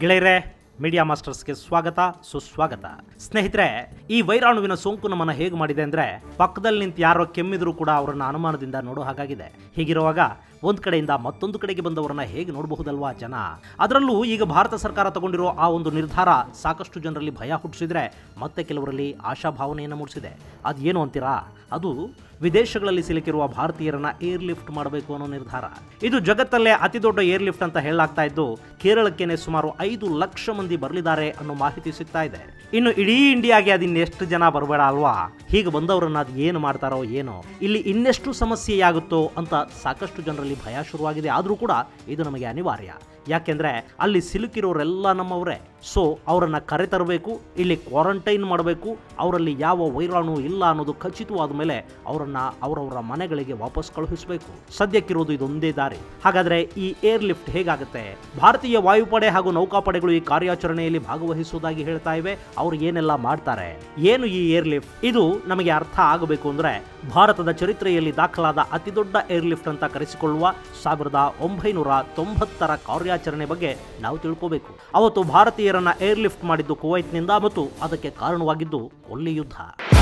ಗೆಳೆಯರೆ ಮೀಡಿಯಾ ಮಾಸ್ಟರ್ಸ್ಗೆ ಸ್ವಾಗತ ಸುಸ್ವಾಗತ ಸ್ನೇಹಿತರೆ ಈ ವೈರಾಣುವಿನ ಸೋಂಕು ನಮ್ಮನ್ನ ಹೇಗೆ ಮಾಡಿದೆ ಅಂದ್ರೆ ಪಕ್ಕದಲ್ಲಿ ನಿಂತು ಯಾರೋ ಕೆಮ್ಮಿದ್ರು ಕೂಡ ಅವರನ್ನ ಅನುಮಾನದಿಂದ ನೋಡೋ ಹಾಗಾಗಿದೆ ಹೀಗಿರುವಾಗ ಒಂದ್ ಕಡೆಯಿಂದ ಮತ್ತೊಂದು ಕಡೆಗೆ ಬಂದವರನ್ನ ಹೇಗೆ ನೋಡಬಹುದಲ್ವಾ ಜನ ಅದರಲ್ಲೂ ಈಗ ಭಾರತ ಸರ್ಕಾರ ತಗೊಂಡಿರೋ ಆ ಒಂದು ನಿರ್ಧಾರ ಸಾಕಷ್ಟು ಜನರಲ್ಲಿ ಭಯ ಹುಟ್ಟಿಸಿದ್ರೆ ಮತ್ತೆ ಕೆಲವರಲ್ಲಿ ಆಶಾಭಾವನೆಯನ್ನು ಮೂಡಿಸಿದೆ ಅದೇನು ಅಂತೀರಾ ಅದು ವಿದೇಶಗಳಲ್ಲಿ ಸಿಲುಕಿರುವ ಭಾರತೀಯರನ್ನ ಏರ್ ಲಿಫ್ಟ್ ಮಾಡಬೇಕು ಅನ್ನೋ ನಿರ್ಧಾರ ಇದು ಜಗತ್ತಲ್ಲೇ ಅತಿ ದೊಡ್ಡ ಏರ್ ಲಿಫ್ಟ್ ಅಂತ ಹೇಳಲಾಗ್ತಾ ಇದ್ದು ಕೇರಳಕ್ಕೇನೆ ಸುಮಾರು ಐದು ಲಕ್ಷ ಮಂದಿ ಬರಲಿದ್ದಾರೆ ಅನ್ನೋ ಮಾಹಿತಿ ಸಿಗ್ತಾ ಇದೆ ಇನ್ನು ಇಡೀ ಇಂಡಿಯಾಗೆ ಅದಿನ್ನೆಷ್ಟು ಜನ ಬರಬೇಡ ಅಲ್ವಾ ಹೀಗೆ ಬಂದವರನ್ನ ಅದು ಏನು ಮಾಡ್ತಾರೋ ಏನೋ ಇಲ್ಲಿ ಇನ್ನೆಷ್ಟು ಸಮಸ್ಯೆಯಾಗುತ್ತೋ ಅಂತ ಸಾಕಷ್ಟು ಜನರಲ್ಲಿ ಭಯ ಶುರುವಾಗಿದೆ ಆದರೂ ಕೂಡ ಇದು ನಮಗೆ ಅನಿವಾರ್ಯ ಯಾಕೆಂದ್ರೆ ಅಲ್ಲಿ ಸಿಲುಕಿರೋರೆಲ್ಲ ನಮ್ಮವರೇ ಸೊ ಅವರನ್ನ ಕರೆತರಬೇಕು ಇಲ್ಲಿ ಕ್ವಾರಂಟೈನ್ ಮಾಡಬೇಕು ಅವರಲ್ಲಿ ಯಾವ ವೈರಾಣು ಇಲ್ಲ ಅನ್ನೋದು ಖಚಿತವಾದ ಮೇಲೆ ಅವರನ್ನ ಅವರವರ ಮನೆಗಳಿಗೆ ವಾಪಸ್ ಕಳುಹಿಸಬೇಕು ಸದ್ಯಕ್ಕಿರೋದು ಇದೊಂದೇ ದಾರಿ ಹಾಗಾದ್ರೆ ಈ ಏರ್ ಲಿಫ್ಟ್ ಹೇಗಾಗುತ್ತೆ ಭಾರತೀಯ ವಾಯುಪಡೆ ಹಾಗೂ ನೌಕಾಪಡೆಗಳು ಈ ಕಾರ್ಯಾಚರಣೆಯಲ್ಲಿ ಭಾಗವಹಿಸುವುದಾಗಿ ಹೇಳ್ತಾ ಇವೆ ಅವ್ರು ಏನೆಲ್ಲ ಮಾಡ್ತಾರೆ ಏನು ಈ ಏರ್ ಲಿಫ್ಟ್ ಇದು ನಮಗೆ ಅರ್ಥ ಆಗಬೇಕು ಅಂದ್ರೆ ಭಾರತದ ಚರಿತ್ರೆಯಲ್ಲಿ ದಾಖಲಾದ ಅತಿದೊಡ್ಡ ಏರ್ ಲಿಫ್ಟ್ ಅಂತ ಕರೆಸಿಕೊಳ್ಳುವ ಸಾವಿರದ ಒಂಬೈನೂರ ತೊಂಬತ್ತರ ಕಾರ್ಯಾಚರಣೆ ಬಗ್ಗೆ ನಾವು ತಿಳ್ಕೋಬೇಕು ಅವತ್ತು ಭಾರತೀಯರನ್ನ ಏರ್ ಲಿಫ್ಟ್ ಮಾಡಿದ್ದು ಕುವೈತ್ನಿಂದ ಮತ್ತು ಅದಕ್ಕೆ ಕಾರಣವಾಗಿದ್ದು ಕೊಲ್ಲಿ ಯುದ್ಧ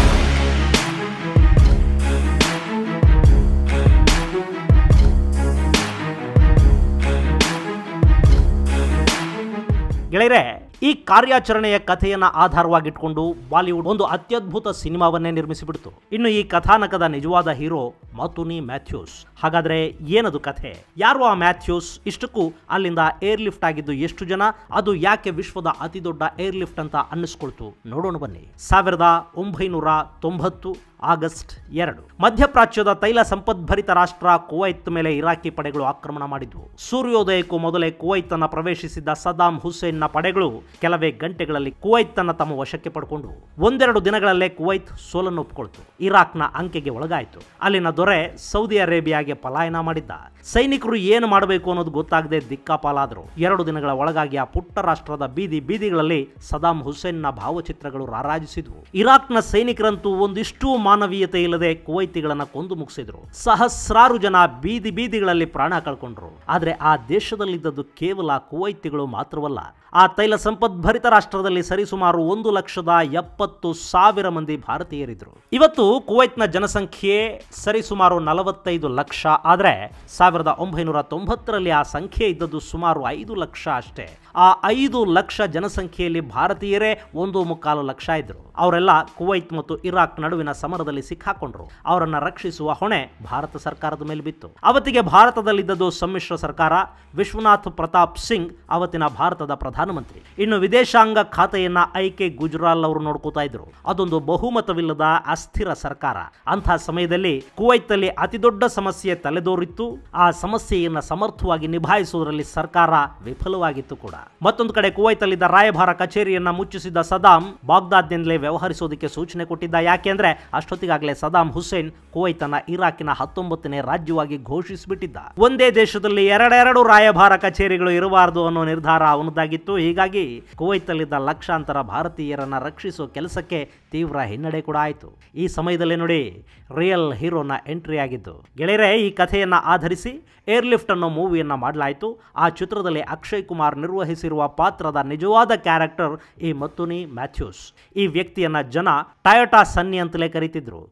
ಗೆಳೆಯರೆ ಈ ಕಾರ್ಯಾಚರಣೆಯ ಕಥೆಯನ್ನ ಆಧಾರವಾಗಿಟ್ಕೊಂಡು ಬಾಲಿವುಡ್ ಒಂದು ಅತ್ಯದ್ಭುತ ಸಿನಿಮಾವನ್ನೇ ನಿರ್ಮಿಸಿಬಿಡ್ತು ಇನ್ನು ಈ ಕಥಾನಕದ ನಿಜವಾದ ಹೀರೋ ಮತುನಿ ಮ್ಯಾಥ್ಯೂಸ್ ಹಾಗಾದ್ರೆ ಏನದು ಕಥೆ ಯಾರು ಆ ಮ್ಯಾಥ್ಯೂಸ್ ಇಷ್ಟಕ್ಕೂ ಅಲ್ಲಿಂದ ಏರ್ ಲಿಫ್ಟ್ ಆಗಿದ್ದು ಎಷ್ಟು ಜನ ಅದು ಯಾಕೆ ವಿಶ್ವದ ಅತಿ ದೊಡ್ಡ ಏರ್ ಲಿಫ್ಟ್ ಅಂತ ಅನ್ನಿಸ್ಕೊಳ್ತು ನೋಡೋಣ ಬನ್ನಿ ಸಾವಿರದ ಒಂಬೈನೂರ ತೊಂಬತ್ತು ಆಗಸ್ಟ್ ಎರಡು ಮಧ್ಯಪ್ರಾಚ್ಯದ ತೈಲ ಸಂಪದ್ಭರಿತ ರಾಷ್ಟ್ರ ಕುವೈತ್ ಮೇಲೆ ಇರಾಕಿ ಪಡೆಗಳು ಆಕ್ರಮಣ ಮಾಡಿದ್ವು ಸೂರ್ಯೋದಯಕ್ಕೂ ಮೊದಲೇ ಕುವೈತ್ ಅನ್ನ ಪ್ರವೇಶಿಸಿದ್ದ ಸದಾಂ ಹುಸೇನ್ನ ಪಡೆಗಳು ಕೆಲವೇ ಗಂಟೆಗಳಲ್ಲಿ ಕುವೈತ್ ಅನ್ನ ತಮ್ಮ ವಶಕ್ಕೆ ಪಡ್ಕೊಂಡು ಒಂದೆರಡು ದಿನಗಳಲ್ಲೇ ಕುವೈತ್ ಸೋಲನ್ನು ಒಪ್ಪಿಕೊಳ್ತು ಇರಾಕ್ನ ಅಂಕೆಗೆ ಒಳಗಾಯಿತು ಅಲ್ಲಿನ ದೊರೆ ಸೌದಿ ಅರೇಬಿಯಾಗೆ ಪಲಾಯನ ಮಾಡಿದ್ದ ಸೈನಿಕರು ಏನು ಮಾಡಬೇಕು ಅನ್ನೋದು ಗೊತ್ತಾಗದೆ ದಿಕ್ಕಾಪಾಲಾದರು ಎರಡು ದಿನಗಳ ಒಳಗಾಗಿ ಆ ಪುಟ್ಟ ರಾಷ್ಟ್ರದ ಬೀದಿ ಬೀದಿಗಳಲ್ಲಿ ಸದಾಂ ಹುಸೇನ್ನ ಭಾವಚಿತ್ರಗಳು ರಾರಾಜಿಸಿದ್ವು ಇರಾಕ್ನ ಸೈನಿಕರಂತೂ ಒಂದಿಷ್ಟು ಮಾನವೀಯತೆ ಇಲ್ಲದೆ ಕುವೈತಿಗಳನ್ನ ಕೊಂದು ಮುಗಿಸಿದ್ರು ಸಹಸ್ರಾರು ಜನ ಬೀದಿ ಬೀದಿಗಳಲ್ಲಿ ಪ್ರಾಣ ಕಳ್ಕೊಂಡ್ರು ಆದ್ರೆ ಆ ದೇಶದಲ್ಲಿದ್ದದ್ದು ಕೇವಲ ಕುವೈತಿಗಳು ಮಾತ್ರವಲ್ಲ ಆ ತೈಲ ಸಂಪದ್ಭರಿತ ರಾಷ್ಟ್ರದಲ್ಲಿ ಸರಿಸುಮಾರು ಒಂದು ಲಕ್ಷದ ಎಪ್ಪತ್ತು ಸಾವಿರ ಮಂದಿ ಭಾರತೀಯರಿದ್ರು ಇವತ್ತು ಕುವೈತ್ನ ಜನಸಂಖ್ಯೆ ಸರಿಸುಮಾರು ನಲವತ್ತೈದು ಲಕ್ಷ ಆದ್ರೆ ಸಾವಿರದ ಒಂಬೈನೂರ ತೊಂಬತ್ತರಲ್ಲಿ ಆ ಸಂಖ್ಯೆ ಇದ್ದದ್ದು ಸುಮಾರು ಐದು ಲಕ್ಷ ಅಷ್ಟೇ ಆ ಐದು ಲಕ್ಷ ಜನಸಂಖ್ಯೆಯಲ್ಲಿ ಭಾರತೀಯರೇ ಒಂದು ಮುಕ್ಕಾಲು ಲಕ್ಷ ಇದ್ರು ಅವರೆಲ್ಲ ಕುವೈತ್ ಮತ್ತು ಇರಾಕ್ ನಡುವಿನ ಸಮರದಲ್ಲಿ ಸಿಕ್ಕಾಕೊಂಡ್ರು ಅವರನ್ನ ರಕ್ಷಿಸುವ ಹೊಣೆ ಭಾರತ ಸರ್ಕಾರದ ಮೇಲೆ ಬಿತ್ತು ಅವತ್ತಿಗೆ ಭಾರತದಲ್ಲಿದ್ದದ್ದು ಸಮ್ಮಿಶ್ರ ಸರ್ಕಾರ ವಿಶ್ವನಾಥ್ ಪ್ರತಾಪ್ ಸಿಂಗ್ ಅವತ್ತಿನ ಭಾರತದ ಪ್ರಧಾನಮಂತ್ರಿ ಇನ್ನು ವಿದೇಶಾಂಗ ಖಾತೆಯನ್ನ ಐ ಕೆ ಗುಜರಾಲ್ ಅವರು ನೋಡ್ಕೋತಾ ಇದ್ರು ಅದೊಂದು ಬಹುಮತವಿಲ್ಲದ ಅಸ್ಥಿರ ಸರ್ಕಾರ ಅಂಥ ಸಮಯದಲ್ಲಿ ಕುವೈತಲ್ಲಿ ಅತಿದೊಡ್ಡ ಸಮಸ್ಯೆ ತಲೆದೋರಿತ್ತು ಆ ಸಮಸ್ಯೆಯನ್ನ ಸಮರ್ಥವಾಗಿ ನಿಭಾಯಿಸುವುದರಲ್ಲಿ ಸರ್ಕಾರ ವಿಫಲವಾಗಿತ್ತು ಕೂಡ ಮತ್ತೊಂದು ಕಡೆ ಕುವೈತಲ್ಲಿದ್ದ ರಾಯಭಾರ ಕಚೇರಿಯನ್ನ ಮುಚ್ಚಿಸಿದ್ದ ಸದಾಂ ಬಾಗ್ದಾದ್ನಿಂದಲೇ ವ್ಯವಹರಿಸೋದಕ್ಕೆ ಸೂಚನೆ ಕೊಟ್ಟಿದ್ದ ಯಾಕೆಂದ್ರೆ ಅಷ್ಟೊತ್ತಿಗಾಗಲೇ ಸದಾಂ ಹುಸೇನ್ ಕುವೈತನ್ನ ಇರಾಕಿನ ಹತ್ತೊಂಬತ್ತನೇ ರಾಜ್ಯವಾಗಿ ಘೋಷಿಸಿಬಿಟ್ಟಿದ್ದ ಒಂದೇ ದೇಶದಲ್ಲಿ ಎರಡೆರಡು ರಾಯಭಾರ ಕಚೇರಿಗಳು ಇರಬಾರದು ಅನ್ನೋ ನಿರ್ಧಾರ ಅವನದಾಗಿತ್ತು ಹೀಗಾಗಿ ಕುವೈತಲ್ಲಿದ್ದ ಲಕ್ಷಾಂತರ ಭಾರತೀಯರನ್ನ ರಕ್ಷಿಸೋ ಕೆಲಸಕ್ಕೆ ತೀವ್ರ ಹಿನ್ನಡೆ ಕೂಡ ಆಯಿತು ಈ ಸಮಯದಲ್ಲಿ ನೋಡಿ ರಿಯಲ್ ಹೀರೋನ ಎಂಟ್ರಿ ಆಗಿದ್ದು ಗೆಳೆಯರೆ ಈ ಕಥೆಯನ್ನ ಆಧರಿಸಿ ಏರ್ ಲಿಫ್ಟ್ ಅನ್ನೋ ಮೂವಿಯನ್ನ ಮಾಡಲಾಯಿತು ಆ ಚಿತ್ರದಲ್ಲಿ ಅಕ್ಷಯ್ ಕುಮಾರ್ ನಿರ್ವಹಿಸಿರುವ ಪಾತ್ರದ ನಿಜವಾದ ಕ್ಯಾರೆಕ್ಟರ್ ಈ ಮತ್ತುನಿ ಮ್ಯಾಥ್ಯೂಸ್ ಈ ವ್ಯಕ್ತಿಯನ್ನ ಜನ ಟಯೋಟಾ ಸನ್ನಿ ಅಂತಲೇ ಕರೀತಿದ್ರು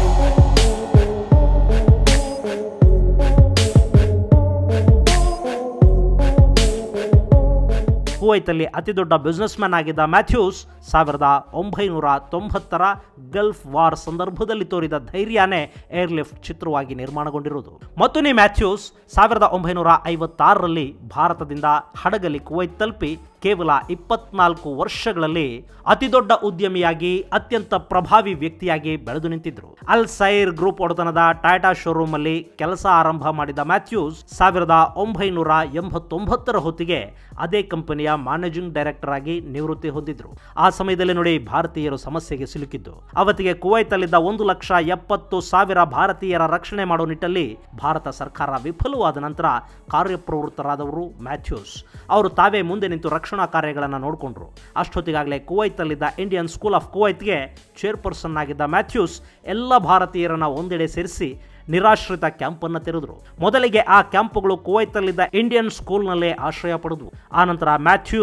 ಕುವೈತಲ್ಲಿ ಅತಿದೊಡ್ಡ ಬಿಸ್ನೆಸ್ ಮ್ಯಾನ್ ಆಗಿದ್ದ ಮ್ಯಾಥ್ಯೂಸ್ ಸಾವಿರದ ಒಂಬೈನೂರ ತೊಂಬತ್ತರ ಗಲ್ಫ್ ವಾರ್ ಸಂದರ್ಭದಲ್ಲಿ ತೋರಿದ ಧೈರ್ಯನೇ ಏರ್ ಲಿಫ್ಟ್ ಚಿತ್ರವಾಗಿ ನಿರ್ಮಾಣಗೊಂಡಿರುವುದು ಮತ್ತೊನಿ ಮ್ಯಾಥ್ಯೂಸ್ ಸಾವಿರದ ಒಂಬೈನೂರ ಐವತ್ತಾರರಲ್ಲಿ ಭಾರತದಿಂದ ಹಡಗಲಿ ಕುವೈತ್ ತಲುಪಿ ಕೇವಲ ಇಪ್ಪತ್ನಾಲ್ಕು ವರ್ಷಗಳಲ್ಲಿ ಅತಿದೊಡ್ಡ ಉದ್ಯಮಿಯಾಗಿ ಅತ್ಯಂತ ಪ್ರಭಾವಿ ವ್ಯಕ್ತಿಯಾಗಿ ಬೆಳೆದು ನಿಂತಿದ್ರು ಅಲ್ ಸೈರ್ ಗ್ರೂಪ್ ಒಡೆತನದ ಟಾಟಾ ಶೋರೂಮ್ ಅಲ್ಲಿ ಕೆಲಸ ಆರಂಭ ಮಾಡಿದ ಮ್ಯಾಥ್ಯೂಸ್ ಸಾವಿರದ ಒಂಬೈನೂರ ಎಂಬತ್ತೊಂಬತ್ತರ ಹೊತ್ತಿಗೆ ಅದೇ ಕಂಪನಿಯ ಮ್ಯಾನೇಜಿಂಗ್ ಡೈರೆಕ್ಟರ್ ಆಗಿ ನಿವೃತ್ತಿ ಹೊಂದಿದ್ರು ಆ ಸಮಯದಲ್ಲಿ ನೋಡಿ ಭಾರತೀಯರು ಸಮಸ್ಯೆಗೆ ಸಿಲುಕಿದ್ದು ಅವತ್ತಿಗೆ ಕುವೈತಲ್ಲಿದ್ದ ಒಂದು ಲಕ್ಷ ಎಪ್ಪತ್ತು ಸಾವಿರ ಭಾರತೀಯರ ರಕ್ಷಣೆ ಮಾಡೋ ನಿಟ್ಟಲ್ಲಿ ಭಾರತ ಸರ್ಕಾರ ವಿಫಲವಾದ ನಂತರ ಕಾರ್ಯಪ್ರವೃತ್ತರಾದವರು ಮ್ಯಾಥ್ಯೂಸ್ ಅವರು ತಾವೇ ಮುಂದೆ ನಿಂತು ರಕ್ಷಣಾ ಕಾರ್ಯಗಳನ್ನು ನೋಡಿಕೊಂಡ್ರು ಅಷ್ಟೊತ್ತಿಗಾಗಲೇ ಕುವೈತಲ್ಲಿದ್ದ ಇಂಡಿಯನ್ ಸ್ಕೂಲ್ ಆಫ್ ಕುವೈತ್ಗೆ ಚೇರ್ಪರ್ಸನ್ ಆಗಿದ್ದ ಮ್ಯಾಥ್ಯೂಸ್ ಎಲ್ಲ ಭಾರತೀಯರನ್ನ ಒಂದೆಡೆ ಸೇರಿಸಿ ನಿರಾಶ್ರಿತ ಕ್ಯಾಂಪನ್ನು ತೆರೆದ್ರು ಮೊದಲಿಗೆ ಆ ಕ್ಯಾಂಪುಗಳು ಕುವೈತಲ್ಲಿದ್ದ ಇಂಡಿಯನ್ ಸ್ಕೂಲ್ನಲ್ಲೇ ಆಶ್ರಯ ಪಡೆದವು ಆನಂತರ ಮ್ಯಾಥ್ಯೂಸ್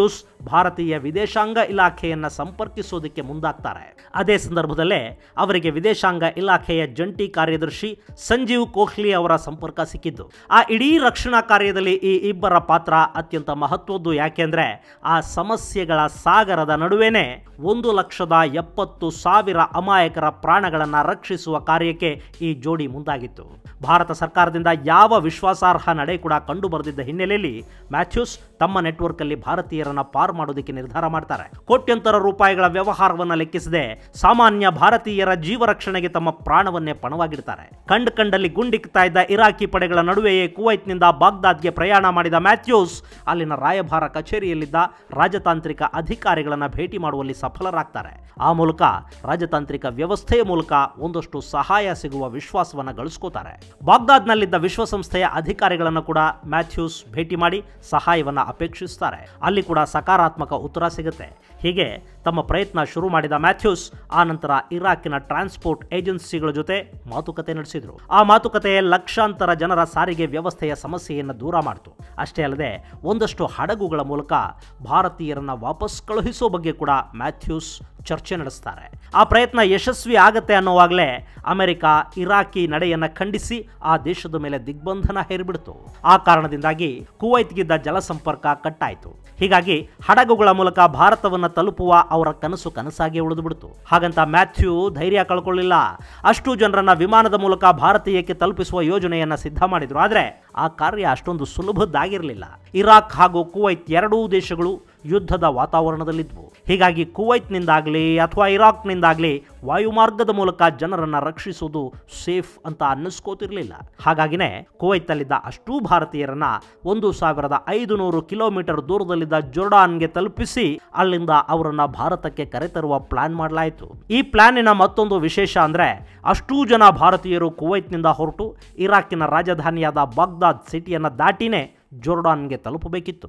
ಭಾರತೀಯ ವಿದೇಶಾಂಗ ಇಲಾಖೆಯನ್ನ ಸಂಪರ್ಕಿಸೋದಕ್ಕೆ ಮುಂದಾಗ್ತಾರೆ ಅದೇ ಸಂದರ್ಭದಲ್ಲೇ ಅವರಿಗೆ ವಿದೇಶಾಂಗ ಇಲಾಖೆಯ ಜಂಟಿ ಕಾರ್ಯದರ್ಶಿ ಸಂಜೀವ್ ಕೋಹ್ಲಿ ಅವರ ಸಂಪರ್ಕ ಸಿಕ್ಕಿದ್ದು ಆ ಇಡೀ ರಕ್ಷಣಾ ಕಾರ್ಯದಲ್ಲಿ ಈ ಇಬ್ಬರ ಪಾತ್ರ ಅತ್ಯಂತ ಮಹತ್ವದ್ದು ಯಾಕೆಂದ್ರೆ ಆ ಸಮಸ್ಯೆಗಳ ಸಾಗರದ ನಡುವೆನೇ ಒಂದು ಲಕ್ಷದ ಎಪ್ಪತ್ತು ಸಾವಿರ ಅಮಾಯಕರ ಪ್ರಾಣಗಳನ್ನು ರಕ್ಷಿಸುವ ಕಾರ್ಯಕ್ಕೆ ಈ ಜೋಡಿ ಮುಂದಾಗಿತ್ತು ಭಾರತ ಸರ್ಕಾರದಿಂದ ಯಾವ ವಿಶ್ವಾಸಾರ್ಹ ನಡೆ ಕೂಡ ಕಂಡು ಬರೆದಿದ್ದ ಹಿನ್ನೆಲೆಯಲ್ಲಿ ಮ್ಯಾಥ್ಯೂಸ್ ತಮ್ಮ ನೆಟ್ವರ್ಕ್ ಅಲ್ಲಿ ಭಾರತೀಯರನ್ನ ಪಾರ್ ಮಾಡೋದಕ್ಕೆ ನಿರ್ಧಾರ ಮಾಡ್ತಾರೆ ಕೋಟ್ಯಂತರ ರೂಪಾಯಿಗಳ ವ್ಯವಹಾರವನ್ನ ಲೆಕ್ಕಿಸದೆ ಸಾಮಾನ್ಯ ಭಾರತೀಯರ ಜೀವ ರಕ್ಷಣೆಗೆ ತಮ್ಮ ಪ್ರಾಣವನ್ನೇ ಪಣವಾಗಿಡ್ತಾರೆ ಕಂಡ್ ಕಂಡಲ್ಲಿ ಗುಂಡಿಕ್ತಾ ಇದ್ದ ಇರಾಕಿ ಪಡೆಗಳ ನಡುವೆಯೇ ಕುವೈತ್ನಿಂದ ಬಾಗ್ದಾದ್ಗೆ ಪ್ರಯಾಣ ಮಾಡಿದ ಮ್ಯಾಥ್ಯೂಸ್ ಅಲ್ಲಿನ ರಾಯಭಾರ ಕಚೇರಿಯಲ್ಲಿದ್ದ ರಾಜತಾಂತ್ರಿಕ ಅಧಿಕಾರಿಗಳನ್ನ ಭೇಟಿ ಮಾಡುವಲ್ಲಿ ಸಫಲರಾಗ್ತಾರೆ ಆ ಮೂಲಕ ರಾಜತಾಂತ್ರಿಕ ವ್ಯವಸ್ಥೆಯ ಮೂಲಕ ಒಂದಷ್ಟು ಸಹಾಯ ಸಿಗುವ ವಿಶ್ವಾಸವನ್ನ ಗಳಿಸ್ಕೋತಾರೆ ಬಾಗ್ದಾದ್ನಲ್ಲಿದ್ದ ವಿಶ್ವಸಂಸ್ಥೆಯ ಅಧಿಕಾರಿಗಳನ್ನು ಕೂಡ ಮ್ಯಾಥ್ಯೂಸ್ ಭೇಟಿ ಮಾಡಿ ಸಹಾಯವನ್ನ ಅಪೇಕ್ಷಿಸ್ತಾರೆ ಅಲ್ಲಿ ಕೂಡ ಸಕಾರಾತ್ಮಕ ಉತ್ತರ ಸಿಗುತ್ತೆ ಹೀಗೆ ತಮ್ಮ ಪ್ರಯತ್ನ ಶುರು ಮಾಡಿದ ಮ್ಯಾಥ್ಯೂಸ್ ಆ ನಂತರ ಇರಾಕಿನ ಟ್ರಾನ್ಸ್ಪೋರ್ಟ್ ಏಜೆನ್ಸಿಗಳ ಜೊತೆ ಮಾತುಕತೆ ನಡೆಸಿದ್ರು ಆ ಮಾತುಕತೆ ಲಕ್ಷಾಂತರ ಜನರ ಸಾರಿಗೆ ವ್ಯವಸ್ಥೆಯ ಸಮಸ್ಯೆಯನ್ನು ದೂರ ಮಾಡಿತು ಅಷ್ಟೇ ಅಲ್ಲದೆ ಒಂದಷ್ಟು ಹಡಗುಗಳ ಮೂಲಕ ಭಾರತೀಯರನ್ನ ವಾಪಸ್ ಕಳುಹಿಸೋ ಬಗ್ಗೆ ಕೂಡ ಮ್ಯಾಥ್ಯೂಸ್ ಚರ್ಚೆ ನಡೆಸ್ತಾರೆ ಆ ಪ್ರಯತ್ನ ಯಶಸ್ವಿ ಆಗತ್ತೆ ಅನ್ನೋವಾಗಲೇ ಅಮೆರಿಕ ಇರಾಕಿ ನಡೆಯನ್ನ ಖಂಡಿಸಿ ಆ ದೇಶದ ಮೇಲೆ ದಿಗ್ಬಂಧನ ಹೇರಿಬಿಡ್ತು ಆ ಕಾರಣದಿಂದಾಗಿ ಕುವೈತ್ಗಿದ್ದ ಜಲಸಂಪರ್ಕ ಕಟ್ಟಾಯಿತು ಹೀಗಾಗಿ ಹಡಗುಗಳ ಮೂಲಕ ಭಾರತವನ್ನು ತಲುಪುವ ಅವರ ಕನಸು ಕನಸಾಗಿ ಉಳಿದುಬಿಡ್ತು ಹಾಗಂತ ಮ್ಯಾಥ್ಯೂ ಧೈರ್ಯ ಕಳ್ಕೊಳ್ಳಿಲ್ಲ ಅಷ್ಟು ಜನರನ್ನ ವಿಮಾನದ ಮೂಲಕ ಭಾರತೀಯಕ್ಕೆ ತಲುಪಿಸುವ ಯೋಜನೆಯನ್ನ ಸಿದ್ಧ ಮಾಡಿದ್ರು ಆದರೆ ಆ ಕಾರ್ಯ ಅಷ್ಟೊಂದು ಸುಲಭದ್ದಾಗಿರಲಿಲ್ಲ ಇರಾಕ್ ಹಾಗೂ ಕುವೈತ್ ಎರಡೂ ದೇಶಗಳು ಯುದ್ಧದ ವಾತಾವರಣದಲ್ಲಿದ್ವು ಹೀಗಾಗಿ ಕುವೈತ್ನಿಂದಾಗಲಿ ಅಥವಾ ಇರಾಕ್ನಿಂದಾಗಲಿ ವಾಯುಮಾರ್ಗದ ಮೂಲಕ ಜನರನ್ನ ರಕ್ಷಿಸುವುದು ಸೇಫ್ ಅಂತ ಅನ್ನಿಸ್ಕೋತಿರ್ಲಿಲ್ಲ ಹಾಗಾಗಿನೇ ಕುವೈತಲ್ಲಿದ್ದ ಅಷ್ಟೂ ಭಾರತೀಯರನ್ನ ಒಂದು ಸಾವಿರದ ಐದು ನೂರು ಕಿಲೋಮೀಟರ್ ದೂರದಲ್ಲಿದ್ದ ಜೋರ್ಡಾನ್ಗೆ ತಲುಪಿಸಿ ಅಲ್ಲಿಂದ ಅವರನ್ನ ಭಾರತಕ್ಕೆ ಕರೆತರುವ ಪ್ಲಾನ್ ಮಾಡಲಾಯಿತು ಈ ಪ್ಲಾನಿನ ಮತ್ತೊಂದು ವಿಶೇಷ ಅಂದ್ರೆ ಅಷ್ಟೂ ಜನ ಭಾರತೀಯರು ಕುವೈತ್ನಿಂದ ಹೊರಟು ಇರಾಕಿನ ರಾಜಧಾನಿಯಾದ ಬಾಗ್ದಾದ್ ಸಿಟಿಯನ್ನ ದಾಟಿನೇ ಜೋರ್ಡಾನ್ಗೆ ತಲುಪಬೇಕಿತ್ತು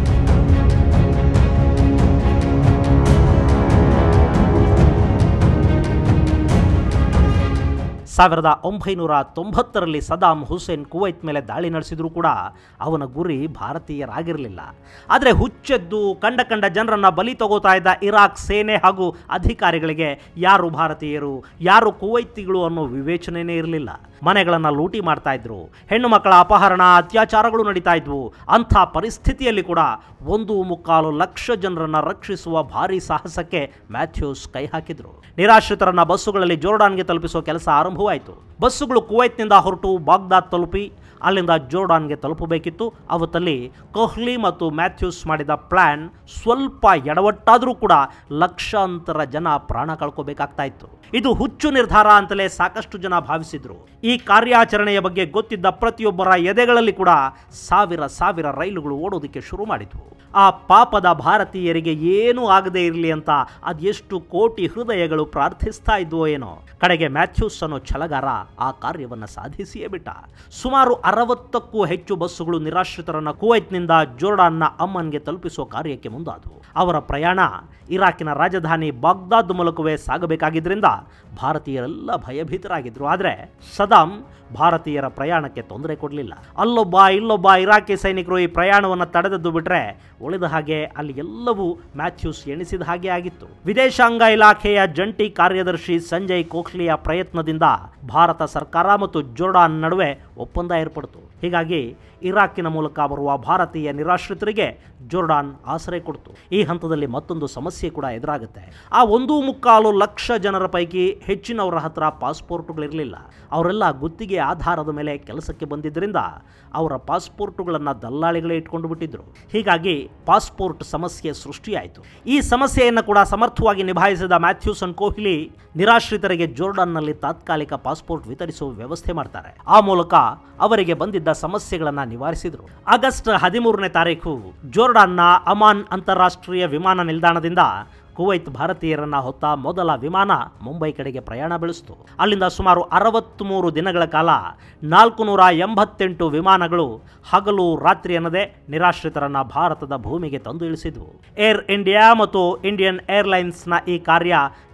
ಸಾವಿರದ ಒಂಬೈನೂರ ತೊಂಬತ್ತರಲ್ಲಿ ಸದಾಂ ಹುಸೇನ್ ಕುವೈತ್ ಮೇಲೆ ದಾಳಿ ನಡೆಸಿದರೂ ಕೂಡ ಅವನ ಗುರಿ ಭಾರತೀಯರಾಗಿರಲಿಲ್ಲ ಆದರೆ ಹುಚ್ಚೆದ್ದು ಕಂಡ ಕಂಡ ಜನರನ್ನ ಬಲಿ ತಗೋತಾ ಇದ್ದ ಇರಾಕ್ ಸೇನೆ ಹಾಗೂ ಅಧಿಕಾರಿಗಳಿಗೆ ಯಾರು ಭಾರತೀಯರು ಯಾರು ಕುವೈತಿಗಳು ಅನ್ನೋ ವಿವೇಚನೆಯೇ ಇರಲಿಲ್ಲ ಮನೆಗಳನ್ನು ಲೂಟಿ ಮಾಡ್ತಾ ಇದ್ರು ಹೆಣ್ಣು ಮಕ್ಕಳ ಅಪಹರಣ ಅತ್ಯಾಚಾರಗಳು ನಡೀತಾ ಇದ್ವು ಅಂಥ ಪರಿಸ್ಥಿತಿಯಲ್ಲಿ ಕೂಡ ಒಂದು ಮುಕ್ಕಾಲು ಲಕ್ಷ ಜನರನ್ನ ರಕ್ಷಿಸುವ ಭಾರಿ ಸಾಹಸಕ್ಕೆ ಮ್ಯಾಥ್ಯೂಸ್ ಕೈ ಹಾಕಿದ್ರು ನಿರಾಶ್ರಿತರನ್ನ ಬಸ್ಸುಗಳಲ್ಲಿ ಜೋರ್ಡಾನ್ಗೆ ತಲುಪಿಸುವ ಕೆಲಸ ಆರಂಭವಾಯಿತು ಬಸ್ಸುಗಳು ಕುವೈತ್ನಿಂದ ಹೊರಟು ಬಾಗ್ದಾದ್ ತಲುಪಿ ಅಲ್ಲಿಂದ ಜೋರ್ಡಾನ್ಗೆ ತಲುಪಬೇಕಿತ್ತು ಅವತ್ತಲ್ಲಿ ಕೊಹ್ಲಿ ಮತ್ತು ಮ್ಯಾಥ್ಯೂಸ್ ಮಾಡಿದ ಪ್ಲಾನ್ ಸ್ವಲ್ಪ ಎಡವಟ್ಟಾದರೂ ಕೂಡ ಲಕ್ಷಾಂತರ ಜನ ಪ್ರಾಣ ಕಳ್ಕೋಬೇಕಾಗ್ತಾ ಇತ್ತು ಇದು ಹುಚ್ಚು ನಿರ್ಧಾರ ಅಂತಲೇ ಸಾಕಷ್ಟು ಜನ ಭಾವಿಸಿದ್ರು ಈ ಕಾರ್ಯಾಚರಣೆಯ ಬಗ್ಗೆ ಗೊತ್ತಿದ್ದ ಪ್ರತಿಯೊಬ್ಬರ ಎದೆಗಳಲ್ಲಿ ಕೂಡ ಸಾವಿರ ಸಾವಿರ ರೈಲುಗಳು ಓಡೋದಕ್ಕೆ ಶುರು ಮಾಡಿದ್ವು ಆ ಪಾಪದ ಭಾರತೀಯರಿಗೆ ಏನೂ ಆಗದೇ ಇರಲಿ ಅಂತ ಅದೆಷ್ಟು ಕೋಟಿ ಹೃದಯಗಳು ಪ್ರಾರ್ಥಿಸ್ತಾ ಇದ್ವೋ ಏನೋ ಕಡೆಗೆ ಮ್ಯಾಥ್ಯೂಸ್ ಅನ್ನೋ ಛಲಗಾರ ಆ ಕಾರ್ಯವನ್ನು ಸಾಧಿಸಿಯೇ ಬಿಟ್ಟ ಸುಮಾರು ಅರವತ್ತಕ್ಕೂ ಹೆಚ್ಚು ಬಸ್ಸುಗಳು ನಿರಾಶ್ರಿತರನ್ನ ಕುವೈತ್ನಿಂದ ಜೋರ್ಡಾನ್ನ ಅಮ್ಮನ್ಗೆ ತಲುಪಿಸುವ ಕಾರ್ಯಕ್ಕೆ ಮುಂದಾದವು ಅವರ ಪ್ರಯಾಣ ಇರಾಕಿನ ರಾಜಧಾನಿ ಬಾಗ್ದಾದ್ ಮೂಲಕವೇ ಸಾಗಬೇಕಾಗಿದ್ದರಿಂದ ಭಾರತೀಯರೆಲ್ಲ ಭಯಭೀತರಾಗಿದ್ರು ಆದರೆ ಸದಾಂ ಭಾರತೀಯರ ಪ್ರಯಾಣಕ್ಕೆ ತೊಂದರೆ ಕೊಡಲಿಲ್ಲ ಅಲ್ಲೊಬ್ಬ ಇಲ್ಲೊಬ್ಬ ಇರಾಕಿ ಸೈನಿಕರು ಈ ಪ್ರಯಾಣವನ್ನು ತಡೆದದ್ದು ಬಿಟ್ರೆ ಉಳಿದ ಹಾಗೆ ಅಲ್ಲಿ ಎಲ್ಲವೂ ಮ್ಯಾಥ್ಯೂಸ್ ಎಣಿಸಿದ ಹಾಗೆ ಆಗಿತ್ತು ವಿದೇಶಾಂಗ ಇಲಾಖೆಯ ಜಂಟಿ ಕಾರ್ಯದರ್ಶಿ ಸಂಜಯ್ ಕೋಖ್ಲಿಯ ಪ್ರಯತ್ನದಿಂದ ಭಾರತ ಸರ್ಕಾರ ಮತ್ತು ಜೋರ್ಡಾನ್ ನಡುವೆ ಒಪ್ಪಂದ ಏರ್ಪಡಿತು ಹೀಗಾಗಿ ಇರಾಕಿನ ಮೂಲಕ ಬರುವ ಭಾರತೀಯ ನಿರಾಶ್ರಿತರಿಗೆ ಜೋರ್ಡಾನ್ ಆಸರೆ ಕೊಡ್ತು ಈ ಹಂತದಲ್ಲಿ ಮತ್ತೊಂದು ಸಮಸ್ಯೆ ಕೂಡ ಎದುರಾಗುತ್ತೆ ಆ ಒಂದು ಮುಕ್ಕಾಲು ಲಕ್ಷ ಜನರ ಪೈಕಿ ಹೆಚ್ಚಿನವರ ಹತ್ರ ಪಾಸ್ಪೋರ್ಟ್ಗಳಿರಲಿಲ್ಲ ಅವರೆಲ್ಲ ಗುತ್ತಿಗೆ ಆಧಾರದ ಮೇಲೆ ಕೆಲಸಕ್ಕೆ ಬಂದಿದ್ದರಿಂದ ಅವರ ಪಾಸ್ಪೋರ್ಟುಗಳನ್ನು ದಲ್ಲಾಳಿಗಳೇ ಇಟ್ಕೊಂಡು ಬಿಟ್ಟಿದ್ರು ಹೀಗಾಗಿ ಪಾಸ್ಪೋರ್ಟ್ ಸಮಸ್ಯೆ ಸೃಷ್ಟಿಯಾಯಿತು ಈ ಸಮಸ್ಯೆಯನ್ನು ಕೂಡ ಸಮರ್ಥವಾಗಿ ನಿಭಾಯಿಸಿದ ಮ್ಯಾಥ್ಯೂಸನ್ ಕೋಹ್ಲಿ ನಿರಾಶ್ರಿತರಿಗೆ ಜೋರ್ಡಾನ್ನಲ್ಲಿ ತಾತ್ಕಾಲಿಕ ಪಾಸ್ಪೋರ್ಟ್ ವಿತರಿಸುವ ವ್ಯವಸ್ಥೆ ಮಾಡ್ತಾರೆ ಆ ಮೂಲಕ ಅವರಿಗೆ ಬಂದಿದ್ದ ಸಮಸ್ಯೆಗಳನ್ನು ನಿವಾರಿಸಿದರು ಆಗಸ್ಟ್ ಹದಿಮೂರನೇ ತಾರೀಕು ಜೋರ್ಡಾನ್ನ ಅಮಾನ್ ಅಂತಾರಾಷ್ಟ್ರೀಯ ವಿಮಾನ ನಿಲ್ದಾಣದಿಂದ ಕುವೈತ್ ಭಾರತೀಯರನ್ನ ಹೊತ್ತ ಮೊದಲ ವಿಮಾನ ಮುಂಬೈ ಕಡೆಗೆ ಪ್ರಯಾಣ ಬೆಳೆಸಿತು ಅಲ್ಲಿಂದ ಸುಮಾರು ಅರವತ್ತ್ಮೂರು ದಿನಗಳ ಕಾಲ ನಾಲ್ಕು ನೂರ ಎಂಬತ್ತೆಂಟು ವಿಮಾನಗಳು ಹಗಲು ರಾತ್ರಿ ಅನ್ನದೇ ನಿರಾಶ್ರಿತರನ್ನ ಭಾರತದ ಭೂಮಿಗೆ ತಂದು ಇಳಿಸಿದ್ವು ಏರ್ ಇಂಡಿಯಾ ಮತ್ತು ಇಂಡಿಯನ್ ಏರ್ಲೈನ್ಸ್ನ ಈ ಕಾರ್ಯ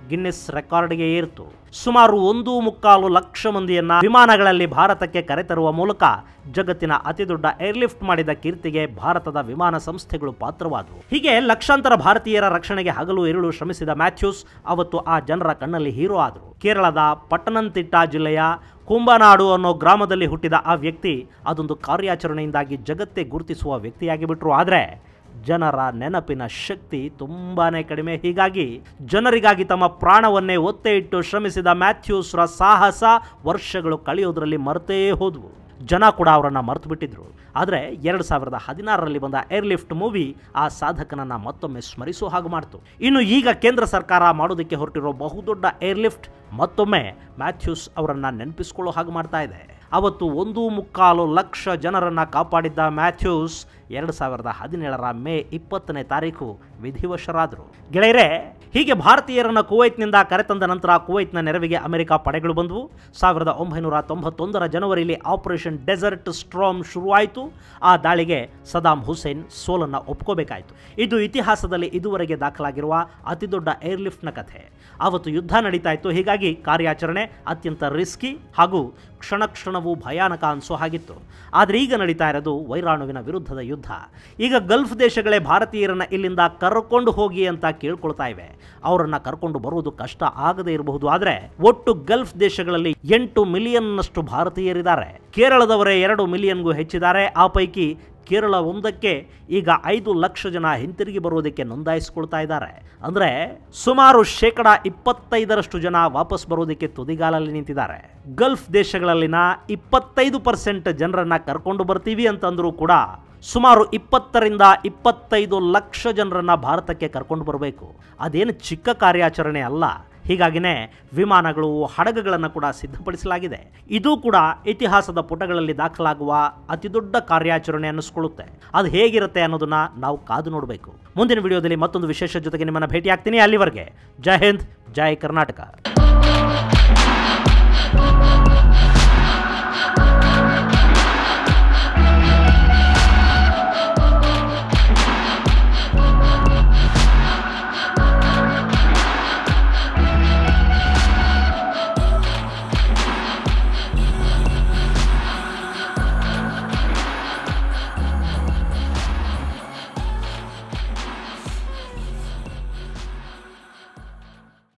ಗಿನ್ನಿಸ್ ರೆಕಾರ್ಡ್ಗೆ ಏರಿತು ಸುಮಾರು ಒಂದು ಮುಕ್ಕಾಲು ಲಕ್ಷ ಮಂದಿಯನ್ನ ವಿಮಾನಗಳಲ್ಲಿ ಭಾರತಕ್ಕೆ ಕರೆತರುವ ಮೂಲಕ ಜಗತ್ತಿನ ಅತಿದೊಡ್ಡ ಏರ್ಲಿಫ್ಟ್ ಮಾಡಿದ ಕೀರ್ತಿಗೆ ಭಾರತದ ವಿಮಾನ ಸಂಸ್ಥೆಗಳು ಪಾತ್ರವಾದವು ಹೀಗೆ ಲಕ್ಷಾಂತರ ಭಾರತೀಯರ ರಕ್ಷಣೆಗೆ ಹಗಲು ಇರುಳು ಶ್ರಮಿಸಿದ ಮ್ಯಾಥ್ಯೂಸ್ ಅವತ್ತು ಆ ಜನರ ಕಣ್ಣಲ್ಲಿ ಹೀರೋ ಆದರು ಕೇರಳದ ಪಟ್ಟಣಂತಿಟ್ಟ ಜಿಲ್ಲೆಯ ಕುಂಬನಾಡು ಅನ್ನೋ ಗ್ರಾಮದಲ್ಲಿ ಹುಟ್ಟಿದ ಆ ವ್ಯಕ್ತಿ ಅದೊಂದು ಕಾರ್ಯಾಚರಣೆಯಿಂದಾಗಿ ಜಗತ್ತೇ ಗುರುತಿಸುವ ವ್ಯಕ್ತಿಯಾಗಿ ಬಿಟ್ರು ಆದರೆ ಜನರ ನೆನಪಿನ ಶಕ್ತಿ ತುಂಬಾನೇ ಕಡಿಮೆ ಹೀಗಾಗಿ ಜನರಿಗಾಗಿ ತಮ್ಮ ಪ್ರಾಣವನ್ನೇ ಒತ್ತೆ ಇಟ್ಟು ಶ್ರಮಿಸಿದ ಮ್ಯಾಥ್ಯೂಸ್ರ ಸಾಹಸ ವರ್ಷಗಳು ಕಳೆಯೋದ್ರಲ್ಲಿ ಮರೆತೇ ಹೋದ್ವು ಜನ ಕೂಡ ಅವರನ್ನು ಮರೆತು ಬಿಟ್ಟಿದ್ರು ಆದರೆ ಎರಡು ಸಾವಿರದ ಹದಿನಾರರಲ್ಲಿ ಬಂದ ಏರ್ಲಿಫ್ಟ್ ಮೂವಿ ಆ ಸಾಧಕನನ್ನ ಮತ್ತೊಮ್ಮೆ ಸ್ಮರಿಸೋ ಹಾಗೆ ಮಾಡ್ತು ಇನ್ನು ಈಗ ಕೇಂದ್ರ ಸರ್ಕಾರ ಮಾಡೋದಕ್ಕೆ ಹೊರಟಿರೋ ಬಹುದೊಡ್ಡ ಏರ್ಲಿಫ್ಟ್ ಮತ್ತೊಮ್ಮೆ ಮ್ಯಾಥ್ಯೂಸ್ ಅವರನ್ನ ನೆನಪಿಸ್ಕೊಳ್ಳೋ ಹಾಗೆ ಮಾಡ್ತಾ ಇದೆ ಅವತ್ತು ಒಂದು ಮುಕ್ಕಾಲು ಲಕ್ಷ ಜನರನ್ನ ಕಾಪಾಡಿದ್ದ ಮ್ಯಾಥ್ಯೂಸ್ ಎರಡು ಸಾವಿರದ ಹದಿನೇಳರ ಮೇ ಇಪ್ಪತ್ತನೇ ತಾರೀಕು ವಿಧಿವಶರಾದರು ಗೆಳೆಯರೆ ಹೀಗೆ ಭಾರತೀಯರನ್ನ ಕುವೈತ್ನಿಂದ ಕರೆತಂದ ನಂತರ ಕುವೈತ್ನ ನೆರವಿಗೆ ಅಮೆರಿಕ ಪಡೆಗಳು ಬಂದವು ಸಾವಿರದ ಒಂಬೈನೂರ ತೊಂಬತ್ತೊಂದರ ಜನವರಿಯಲ್ಲಿ ಆಪರೇಷನ್ ಡೆಸರ್ಟ್ ಸ್ಟ್ರಾಮ್ ಶುರುವಾಯಿತು ಆ ದಾಳಿಗೆ ಸದಾಂ ಹುಸೇನ್ ಸೋಲನ್ನು ಒಪ್ಕೋಬೇಕಾಯಿತು ಇದು ಇತಿಹಾಸದಲ್ಲಿ ಇದುವರೆಗೆ ದಾಖಲಾಗಿರುವ ಅತಿದೊಡ್ಡ ಏರ್ಲಿಫ್ಟ್ನ ಕಥೆ ಆವತ್ತು ಯುದ್ಧ ನಡೀತಾ ಇತ್ತು ಹೀಗಾಗಿ ಕಾರ್ಯಾಚರಣೆ ಅತ್ಯಂತ ರಿಸ್ಕಿ ಹಾಗೂ ಕ್ಷಣ ಕ್ಷಣವೂ ಭಯಾನಕ ಅನಿಸೋ ಹಾಗಿತ್ತು ಆದರೆ ಈಗ ನಡೀತಾ ಇರೋದು ವೈರಾಣುವಿನ ವಿರುದ್ಧದ ಯುದ್ಧ ಈಗ ಗಲ್ಫ್ ದೇಶಗಳೇ ಭಾರತೀಯರನ್ನ ಇಲ್ಲಿಂದ ಕರ್ಕೊಂಡು ಹೋಗಿ ಅಂತ ಕೇಳ್ಕೊಳ್ತಾ ಇವೆ ಅವರನ್ನ ಕರ್ಕೊಂಡು ಬರುವುದು ಕಷ್ಟ ಆಗದೇ ಇರಬಹುದು ಆದರೆ ಒಟ್ಟು ಗಲ್ಫ್ ದೇಶಗಳಲ್ಲಿ ಎಂಟು ಮಿಲಿಯನ್ನಷ್ಟು ಭಾರತೀಯರಿದ್ದಾರೆ ಕೇರಳದವರೇ ಎರಡು ಮಿಲಿಯನ್ಗೂ ಹೆಚ್ಚಿದ್ದಾರೆ ಆ ಪೈಕಿ ಕೇರಳ ಒಂದಕ್ಕೆ ಈಗ ಐದು ಲಕ್ಷ ಜನ ಹಿಂತಿರುಗಿ ಬರುವುದಕ್ಕೆ ನೋಂದಾಯಿಸಿಕೊಳ್ತಾ ಇದ್ದಾರೆ ಅಂದರೆ ಸುಮಾರು ಶೇಕಡ ಇಪ್ಪತ್ತೈದರಷ್ಟು ಜನ ವಾಪಸ್ ಬರೋದಕ್ಕೆ ತುದಿಗಾಲಲ್ಲಿ ನಿಂತಿದ್ದಾರೆ ಗಲ್ಫ್ ದೇಶಗಳಲ್ಲಿನ ಇಪ್ಪತ್ತೈದು ಪರ್ಸೆಂಟ್ ಜನರನ್ನ ಕರ್ಕೊಂಡು ಬರ್ತೀವಿ ಅಂತಂದ್ರೂ ಕೂಡ ಸುಮಾರು ಇಪ್ಪತ್ತರಿಂದ ಇಪ್ಪತ್ತೈದು ಲಕ್ಷ ಜನರನ್ನ ಭಾರತಕ್ಕೆ ಕರ್ಕೊಂಡು ಬರಬೇಕು ಅದೇನು ಚಿಕ್ಕ ಕಾರ್ಯಾಚರಣೆ ಅಲ್ಲ ಹೀಗಾಗಿನೇ ವಿಮಾನಗಳು ಹಡಗುಗಳನ್ನು ಕೂಡ ಸಿದ್ಧಪಡಿಸಲಾಗಿದೆ ಇದು ಕೂಡ ಇತಿಹಾಸದ ಪುಟಗಳಲ್ಲಿ ದಾಖಲಾಗುವ ಅತಿದೊಡ್ಡ ಕಾರ್ಯಾಚರಣೆ ಅನ್ನಿಸ್ಕೊಳ್ಳುತ್ತೆ ಅದು ಹೇಗಿರುತ್ತೆ ಅನ್ನೋದನ್ನ ನಾವು ಕಾದು ನೋಡಬೇಕು ಮುಂದಿನ ವಿಡಿಯೋದಲ್ಲಿ ಮತ್ತೊಂದು ವಿಶೇಷ ಜೊತೆಗೆ ನಿಮ್ಮನ್ನು ಭೇಟಿ ಆಗ್ತೀನಿ ಅಲ್ಲಿವರೆಗೆ ಜೈ ಹಿಂದ್ ಜೈ ಕರ್ನಾಟಕ